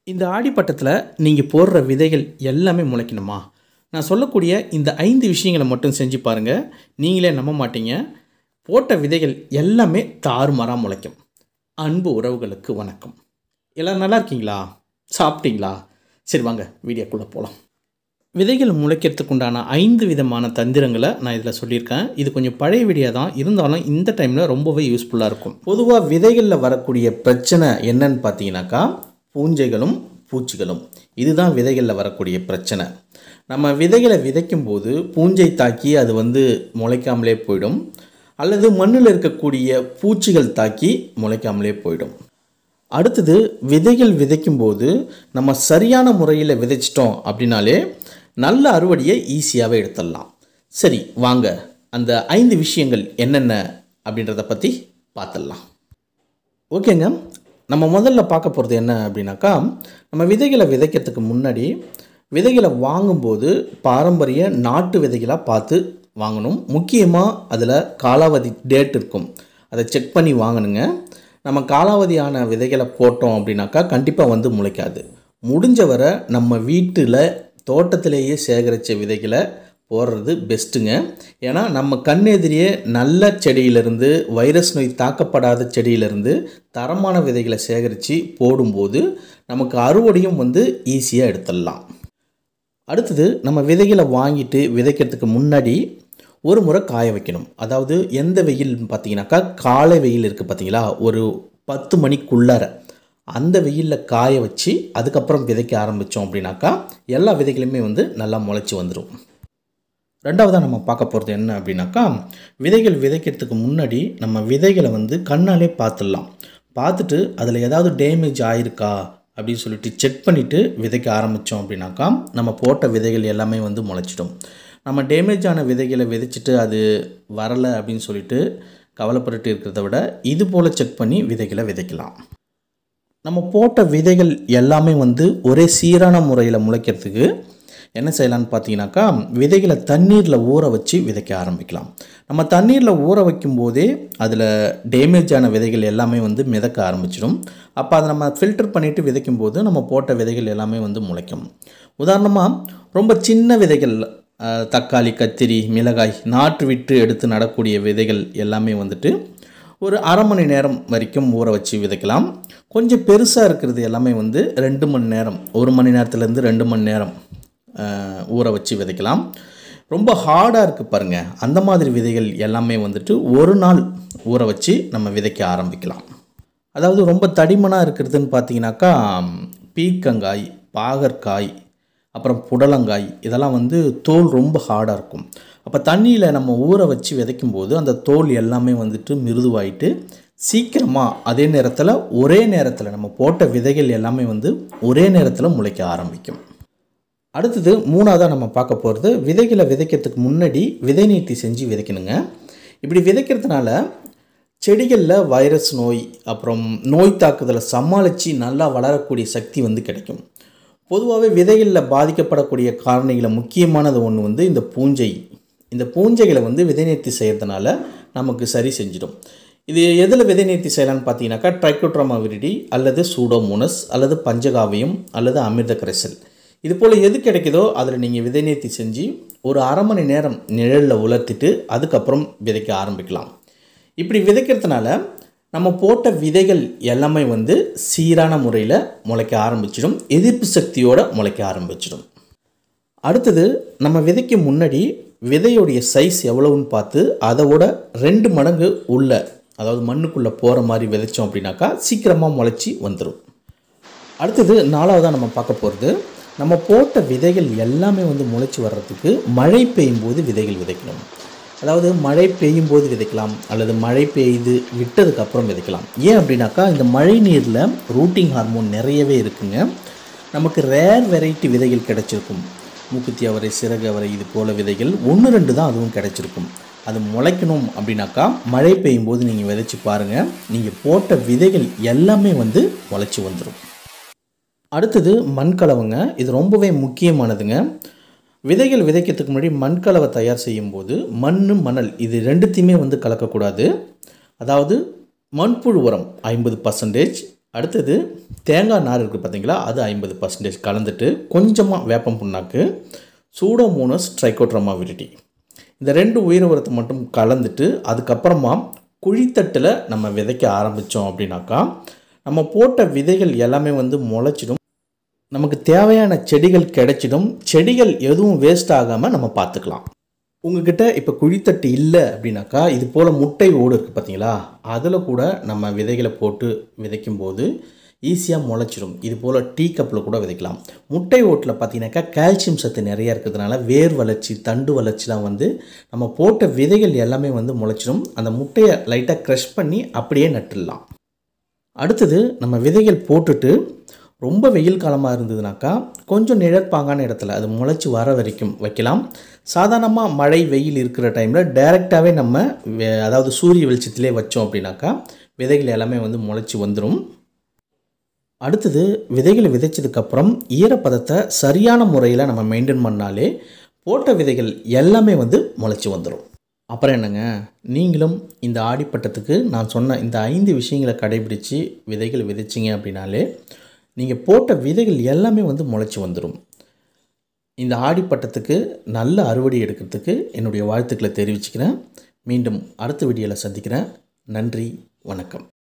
இந்த ஆடிப்பட்டத்தில் நீங்கள் போடுற விதைகள் எல்லாமே முளைக்கணுமா நான் சொல்லக்கூடிய இந்த ஐந்து விஷயங்களை மட்டும் செஞ்சு பாருங்கள் நீங்களே நம்ப மாட்டீங்க போட்ட விதைகள் எல்லாமே தாறுமாறாக முளைக்கும் அன்பு உறவுகளுக்கு வணக்கம் எல்லோரும் நல்லா இருக்கீங்களா சாப்பிட்டீங்களா சரி வாங்க வீடியோக்குள்ளே போகலாம் விதைகள் முளைக்கிறதுக்கு உண்டான ஐந்து விதமான தந்திரங்களை நான் இதில் சொல்லியிருக்கேன் இது கொஞ்சம் பழைய வீடியோ தான் இருந்தாலும் இந்த டைமில் ரொம்பவே யூஸ்ஃபுல்லாக இருக்கும் பொதுவாக விதைகளில் வரக்கூடிய பிரச்சனை என்னன்னு பார்த்தீங்கன்னாக்கா பூஞ்சைகளும் பூச்சிகளும் இதுதான் விதைகளில் வரக்கூடிய பிரச்சனை நம்ம விதைகளை விதைக்கும் போது பூஞ்சை தாக்கி அது வந்து முளைக்காமலே போயிடும் அல்லது மண்ணில் இருக்கக்கூடிய பூச்சிகள் தாக்கி முளைக்காமலே போயிடும் அடுத்தது விதைகள் விதைக்கும் போது நம்ம சரியான முறையில் விதைச்சிட்டோம் அப்படின்னாலே நல்ல அறுவடையை ஈஸியாகவே எடுத்துடலாம் சரி வாங்க அந்த ஐந்து விஷயங்கள் என்னென்ன அப்படின்றத பற்றி பார்த்துடலாம் ஓகேங்க நம்ம முதல்ல பார்க்க போகிறது என்ன அப்படின்னாக்கா நம்ம விதைகளை விதைக்கிறதுக்கு முன்னாடி விதைகளை வாங்கும்போது பாரம்பரிய நாட்டு விதைகளாக பார்த்து வாங்கணும் முக்கியமாக அதில் காலாவதி டேட் இருக்கும் அதை செக் பண்ணி வாங்கணுங்க நம்ம காலாவதியான விதைகளை போட்டோம் அப்படின்னாக்கா கண்டிப்பாக வந்து முளைக்காது முடிஞ்ச வரை நம்ம வீட்டில் தோட்டத்திலேயே சேகரித்த விதைகளை போடுறது பெஸ்ட்டுங்க ஏன்னா நம்ம கண்ணெதிரியே நல்ல செடியிலிருந்து வைரஸ் நோய் தாக்கப்படாத செடியிலிருந்து தரமான விதைகளை சேகரித்து போடும்போது நமக்கு அறுவடையும் வந்து ஈஸியாக எடுத்துடலாம் அடுத்தது நம்ம விதைகளை வாங்கிட்டு விதைக்கிறதுக்கு முன்னாடி ஒரு முறை காய வைக்கணும் அதாவது எந்த வெயில் பார்த்தீங்கன்னாக்கா காலை வெயில் இருக்குது பார்த்தீங்களா ஒரு பத்து மணிக்குள்ளார அந்த வெயிலில் காய வச்சு அதுக்கப்புறம் விதைக்க ஆரம்பித்தோம் அப்படின்னாக்கா எல்லா விதைகளுமே வந்து நல்லா முளைச்சி வந்துடும் ரெண்டாவதாக நம்ம பார்க்க போகிறது என்ன அப்படின்னாக்கா விதைகள் விதைக்கிறதுக்கு முன்னாடி நம்ம விதைகளை வந்து கண்ணாலே பார்த்துடலாம் பார்த்துட்டு அதில் ஏதாவது டேமேஜ் ஆயிருக்கா அப்படின்னு சொல்லிட்டு செக் பண்ணிவிட்டு விதைக்க ஆரம்பித்தோம் அப்படின்னாக்கா நம்ம போட்ட விதைகள் எல்லாமே வந்து முளைச்சிடும் நம்ம டேமேஜ் ஆன விதைகளை விதைச்சிட்டு அது வரலை அப்படின்னு சொல்லிட்டு கவலைப்பட்டுட்டு இருக்கிறத விட இது போல் செக் பண்ணி விதைகளை விதைக்கலாம் நம்ம போட்ட விதைகள் எல்லாமே வந்து ஒரே சீரான முறையில் முளைக்கிறதுக்கு என்ன செய்யலான்னு பார்த்தீங்கன்னாக்கா விதைகளை தண்ணீரில் ஊற வச்சு விதைக்க ஆரம்பிக்கலாம் நம்ம தண்ணீரில் ஊற வைக்கும் போதே அதில் டேமேஜ் ஆன விதைகள் எல்லாமே வந்து மிதக்க ஆரம்பிச்சிடும் அப்போ அதை நம்ம ஃபில்டர் பண்ணிவிட்டு விதைக்கும் போது நம்ம போட்ட விதைகள் எல்லாமே வந்து முளைக்கும் உதாரணமாக ரொம்ப சின்ன விதைகள் தக்காளி கத்திரி மிளகாய் நாற்று விட்டு எடுத்து நடக்கூடிய விதைகள் எல்லாமே வந்துட்டு ஒரு அரை மணி நேரம் வரைக்கும் ஊற வச்சு விதைக்கலாம் கொஞ்சம் பெருசாக இருக்கிறது எல்லாமே வந்து ரெண்டு மணி நேரம் ஒரு மணி நேரத்துலேருந்து ரெண்டு மணி நேரம் ஊற வச்சு விதைக்கலாம் ரொம்ப ஹார்டாக இருக்குது பாருங்கள் அந்த மாதிரி விதைகள் எல்லாமே வந்துட்டு ஒரு நாள் ஊற வச்சு நம்ம விதைக்க ஆரம்பிக்கலாம் அதாவது ரொம்ப தடிமனாக இருக்கிறதுன்னு பார்த்தீங்கன்னாக்கா பீக்கங்காய் பாகற்காய் அப்புறம் புடலங்காய் இதெல்லாம் வந்து தோல் ரொம்ப ஹார்டாக இருக்கும் அப்போ தண்ணியில் நம்ம ஊற வச்சு விதைக்கும் போது அந்த தோல் எல்லாமே வந்துட்டு மிருதுவாயிட்டு சீக்கிரமாக அதே நேரத்தில் ஒரே நேரத்தில் நம்ம போட்ட விதைகள் எல்லாமே வந்து ஒரே நேரத்தில் முளைக்க ஆரம்பிக்கும் அடுத்தது மூணாவதாக நம்ம பார்க்க போகிறது விதைகளை விதைக்கிறதுக்கு முன்னாடி விதை நீட்டி செஞ்சு விதைக்கணுங்க இப்படி விதைக்கிறதுனால செடிகளில் வைரஸ் நோய் அப்புறம் நோய் தாக்குதலை சமாளித்து நல்லா வளரக்கூடிய சக்தி வந்து கிடைக்கும் பொதுவாகவே விதைகளில் பாதிக்கப்படக்கூடிய காரணிகளை முக்கியமானது ஒன்று வந்து இந்த பூஞ்சை இந்த பூஞ்சைகளை வந்து விதை நேர்த்தி செய்கிறதுனால நமக்கு சரி செஞ்சிடும் இது எதில் விதை நேர்த்தி செய்யலான்னு பார்த்தீங்கன்னாக்கா ட்ரைக்கோட்ராமா விரிடி அல்லது சூடோமோனஸ் அல்லது பஞ்சகாவியம் அல்லது அமிர்த கரைசல் இது போல் எது கிடைக்குதோ அதில் நீங்கள் விதை நேர்த்தி செஞ்சு ஒரு அரை மணி நேரம் நிழலில் உலர்த்திட்டு அதுக்கப்புறம் விதைக்க ஆரம்பிக்கலாம் இப்படி விதைக்கிறதுனால நம்ம போட்ட விதைகள் எல்லாமே வந்து சீரான முறையில் முளைக்க ஆரம்பிச்சிடும் எதிர்ப்பு சக்தியோடு முளைக்க ஆரம்பிச்சிடும் அடுத்தது நம்ம விதைக்கு முன்னாடி விதையுடைய சைஸ் எவ்வளவுன்னு பார்த்து அதோட ரெண்டு மடங்கு உள்ள அதாவது மண்ணுக்குள்ளே போகிற மாதிரி விதைச்சோம் அப்படின்னாக்கா சீக்கிரமாக முளைச்சி வந்துடும் அடுத்தது நாலாவதாக நம்ம பார்க்க போகிறது நம்ம போட்ட விதைகள் எல்லாமே வந்து முளைச்சி வர்றதுக்கு மழை பெய்யும் போது விதைகள் விதைக்கணும் அதாவது மழை பெய்யும் போது விதைக்கலாம் அல்லது மழை பெய்து விட்டதுக்கப்புறம் விதைக்கலாம் ஏன் அப்படின்னாக்கா இந்த மழை நீரில் ரூட்டிங் ஹார்மோன் நிறையவே இருக்குங்க நமக்கு ரேர் வெரைட்டி விதைகள் கிடைச்சிருக்கும் மூக்குத்தி அவரை சிறகு அவரை இது போல் விதைகள் ஒன்று ரெண்டு தான் அதுவும் கிடைச்சிருக்கும் அது முளைக்கணும் அப்படின்னாக்கா மழை பெய்யும் போது நீங்கள் விதைச்சி பாருங்கள் நீங்கள் போட்ட விதைகள் எல்லாமே வந்து முளைச்சி வந்துடும் அடுத்தது மண்கலவைங்க இது ரொம்பவே முக்கியமானதுங்க விதைகள் விதைக்கிறதுக்கு முன்னாடி மண்கலவை தயார் செய்யும்போது மண் மணல் இது ரெண்டுத்தையுமே வந்து கலக்கக்கூடாது அதாவது மண்புழு உரம் ஐம்பது பர்சன்டேஜ் அடுத்தது தேங்காய் நார் இருக்குது பார்த்தீங்களா அது ஐம்பது பர்சன்டேஜ் கலந்துட்டு கொஞ்சமாக வேப்பம் புண்ணாக்கு சூடோமோனஸ் ட்ரைகோட்ரமா விரிட்டி இந்த ரெண்டு உயிர் உரத்தை மட்டும் கலந்துட்டு அதுக்கப்புறமா குழித்தட்டில் நம்ம விதைக்க ஆரம்பித்தோம் அப்படின்னாக்கா நம்ம போட்ட விதைகள் எல்லாமே வந்து முளைச்சிடும் நமக்கு தேவையான செடிகள் கிடைச்சிடும் செடிகள் எதுவும் வேஸ்ட் ஆகாமல் நம்ம பார்த்துக்கலாம் உங்ககிட்ட இப்போ குழித்தட்டு இல்லை அப்படின்னாக்கா இது போல் முட்டை ஓடு இருக்குது பார்த்தீங்களா அதில் கூட நம்ம விதைகளை போட்டு விதைக்கும் போது ஈஸியாக முளைச்சிடும் இது போல் டீ கப்பில் கூட விதைக்கலாம் முட்டை ஓட்டில் பார்த்தீங்கன்னாக்கா கால்சியம் சத்து நிறையா இருக்கிறதுனால வேர் வளர்ச்சி தண்டு வளர்ச்சிலாம் வந்து நம்ம போட்ட விதைகள் எல்லாமே வந்து முளைச்சிடும் அந்த முட்டையை லைட்டாக க்ரஷ் பண்ணி அப்படியே நட்டுடலாம் அடுத்தது நம்ம விதைகள் போட்டுட்டு ரொம்ப வெயில் காலமாக இருந்ததுனாக்கா கொஞ்சம் நிழற்பாங்கான இடத்துல அது முளைச்சி வர வரைக்கும் வைக்கலாம் சாதாரணமாக மழை வெயில் இருக்கிற டைமில் டைரெக்டாகவே நம்ம வே- அதாவது சூரிய வெளிச்சத்திலே வச்சோம் அப்படின்னாக்கா விதைகள் எல்லாமே வந்து முளைச்சி வந்துடும் அடுத்தது விதைகளை விதைச்சதுக்கப்புறம் ஈரப்பதத்தை சரியான முறையில் நம்ம மெயின்டைன் பண்ணாலே போட்ட விதைகள் எல்லாமே வந்து முளைச்சி வந்துடும் அப்புறம் என்னங்க நீங்களும் இந்த ஆடிப்பட்டத்துக்கு நான் சொன்ன இந்த ஐந்து விஷயங்களை கடைபிடிச்சு விதைகள் விதைச்சிங்க அப்படின்னாலே நீங்கள் போட்ட விதைகள் எல்லாமே வந்து முளைச்சி வந்துடும் இந்த ஆடிப்பட்டத்துக்கு நல்ல அறுவடை எடுக்கிறதுக்கு என்னுடைய வாழ்த்துக்களை தெரிவிச்சுக்கிறேன் மீண்டும் அடுத்த வீடியோவில் சந்திக்கிறேன் நன்றி வணக்கம்